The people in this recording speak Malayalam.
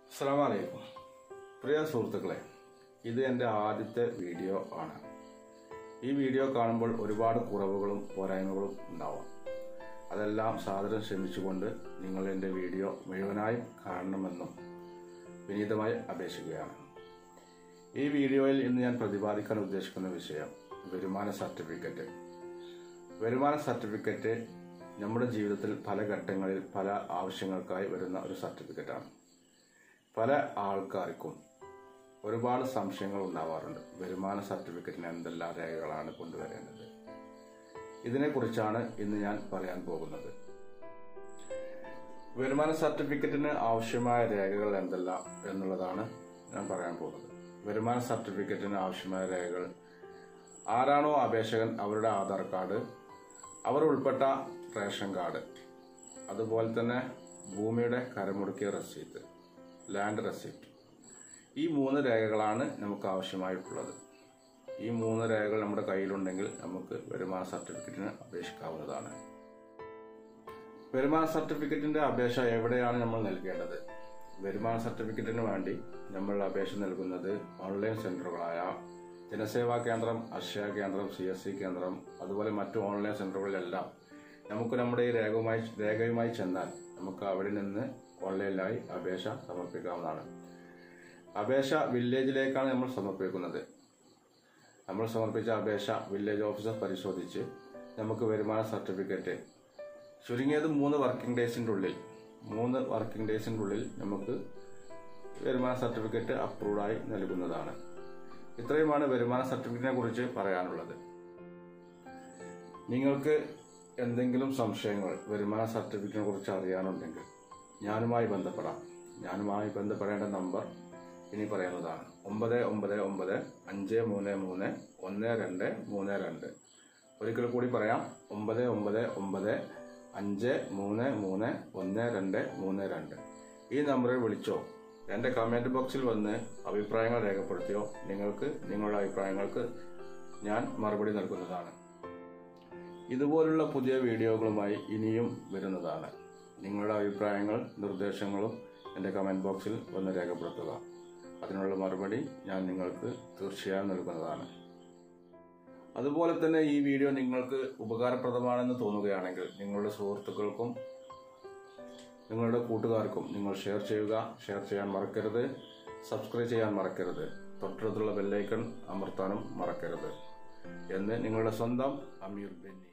അസ്സാം വലൈക്കും പ്രിയ സുഹൃത്തുക്കളെ ഇത് എൻ്റെ ആദ്യത്തെ വീഡിയോ ആണ് ഈ വീഡിയോ കാണുമ്പോൾ ഒരുപാട് കുറവുകളും പോരായ്മകളും ഉണ്ടാവാം അതെല്ലാം സാദരം ശ്രമിച്ചുകൊണ്ട് നിങ്ങൾ എൻ്റെ വീഡിയോ മുഴുവനായും കാണണമെന്നും വിനീതമായി അപേക്ഷിക്കുകയാണ് ഈ വീഡിയോയിൽ ഇന്ന് ഞാൻ പ്രതിപാദിക്കാൻ ഉദ്ദേശിക്കുന്ന വിഷയം വരുമാന സർട്ടിഫിക്കറ്റ് വരുമാന സർട്ടിഫിക്കറ്റ് നമ്മുടെ ജീവിതത്തിൽ പല ഘട്ടങ്ങളിൽ പല ആവശ്യങ്ങൾക്കായി വരുന്ന ഒരു സർട്ടിഫിക്കറ്റാണ് പല ആൾക്കാർക്കും ഒരുപാട് സംശയങ്ങൾ ഉണ്ടാവാറുണ്ട് വരുമാന സർട്ടിഫിക്കറ്റിന് എന്തെല്ലാം രേഖകളാണ് കൊണ്ടുവരേണ്ടത് ഇതിനെക്കുറിച്ചാണ് ഇന്ന് ഞാൻ പറയാൻ പോകുന്നത് വരുമാന സർട്ടിഫിക്കറ്റിന് ആവശ്യമായ രേഖകൾ എന്തെല്ലാം എന്നുള്ളതാണ് ഞാൻ പറയാൻ പോകുന്നത് വരുമാന സർട്ടിഫിക്കറ്റിന് ആവശ്യമായ രേഖകൾ ആരാണോ അപേക്ഷകൻ അവരുടെ ആധാർ കാർഡ് അവർ ഉൾപ്പെട്ട റേഷൻ കാർഡ് അതുപോലെ തന്നെ ഭൂമിയുടെ കരമുടുക്കിയ റെസീറ്റ് ലാൻഡ് റെസിപ്റ്റ് ഈ മൂന്ന് രേഖകളാണ് നമുക്ക് ആവശ്യമായിട്ടുള്ളത് ഈ മൂന്ന് രേഖകൾ നമ്മുടെ കയ്യിലുണ്ടെങ്കിൽ നമുക്ക് വരുമാന സർട്ടിഫിക്കറ്റിന് അപേക്ഷിക്കാവുന്നതാണ് വരുമാന സർട്ടിഫിക്കറ്റിന്റെ അപേക്ഷ എവിടെയാണ് നമ്മൾ നൽകേണ്ടത് വരുമാന സർട്ടിഫിക്കറ്റിന് വേണ്ടി നമ്മൾ അപേക്ഷ നൽകുന്നത് ഓൺലൈൻ സെന്ററുകളായ ജനസേവാ കേന്ദ്രം അക്ഷയ കേന്ദ്രം സി എസ് സി കേന്ദ്രം അതുപോലെ മറ്റു ഓൺലൈൻ സെന്ററുകളിലെല്ലാം നമുക്ക് നമ്മുടെ ഈ രേഖയുമായി രേഖയുമായി ചെന്നാൽ നമുക്ക് അവിടെ നിന്ന് ഓൺലൈനിലായി അപേക്ഷ സമർപ്പിക്കാവുന്നതാണ് അപേക്ഷ വില്ലേജിലേക്കാണ് നമ്മൾ സമർപ്പിക്കുന്നത് നമ്മൾ സമർപ്പിച്ച അപേക്ഷ വില്ലേജ് ഓഫീസർ പരിശോധിച്ച് നമുക്ക് വരുമാന സർട്ടിഫിക്കറ്റ് ചുരുങ്ങിയത് മൂന്ന് വർക്കിംഗ് ഡേയ്സിൻ്റെ ഉള്ളിൽ മൂന്ന് വർക്കിംഗ് ഡേയ്സിൻ്റെ ഉള്ളിൽ നമുക്ക് വരുമാന സർട്ടിഫിക്കറ്റ് അപ്രൂവ്ഡായി നൽകുന്നതാണ് ഇത്രയുമാണ് വരുമാന സർട്ടിഫിക്കറ്റിനെ കുറിച്ച് പറയാനുള്ളത് നിങ്ങൾക്ക് എന്തെങ്കിലും സംശയങ്ങൾ വരുമാന സർട്ടിഫിക്കറ്റിനെ കുറിച്ച് അറിയാനുണ്ടെങ്കിൽ ഞാനുമായി ബന്ധപ്പെടാം ഞാനുമായി ബന്ധപ്പെടേണ്ട നമ്പർ ഇനി പറയുന്നതാണ് ഒമ്പത് ഒമ്പത് ഒമ്പത് അഞ്ച് മൂന്ന് മൂന്ന് ഒന്ന് രണ്ട് മൂന്ന് രണ്ട് ഒരിക്കൽ കൂടി പറയാം ഒമ്പത് ഒമ്പത് ഒമ്പത് അഞ്ച് മൂന്ന് മൂന്ന് ഒന്ന് രണ്ട് മൂന്ന് രണ്ട് ഈ നമ്പറിൽ വിളിച്ചോ എൻ്റെ കമൻറ്റ് ബോക്സിൽ വന്ന് അഭിപ്രായങ്ങൾ രേഖപ്പെടുത്തിയോ നിങ്ങൾക്ക് നിങ്ങളുടെ അഭിപ്രായങ്ങൾക്ക് ഞാൻ മറുപടി നൽകുന്നതാണ് ഇതുപോലുള്ള പുതിയ വീഡിയോകളുമായി ഇനിയും വരുന്നതാണ് നിങ്ങളുടെ അഭിപ്രായങ്ങൾ നിർദ്ദേശങ്ങളും എൻ്റെ കമൻറ്റ് ബോക്സിൽ ഒന്ന് രേഖപ്പെടുത്തുക അതിനുള്ള മറുപടി ഞാൻ നിങ്ങൾക്ക് തീർച്ചയായും നൽകുന്നതാണ് അതുപോലെ തന്നെ ഈ വീഡിയോ നിങ്ങൾക്ക് ഉപകാരപ്രദമാണെന്ന് തോന്നുകയാണെങ്കിൽ നിങ്ങളുടെ സുഹൃത്തുക്കൾക്കും നിങ്ങളുടെ കൂട്ടുകാർക്കും നിങ്ങൾ ഷെയർ ചെയ്യുക ഷെയർ ചെയ്യാൻ മറക്കരുത് സബ്സ്ക്രൈബ് ചെയ്യാൻ മറക്കരുത് തൊട്ടടുത്തുള്ള ബെല്ലൈക്കൺ അമർത്താനും മറക്കരുത് എന്ന് നിങ്ങളുടെ സ്വന്തം അമീർ ബെന്നി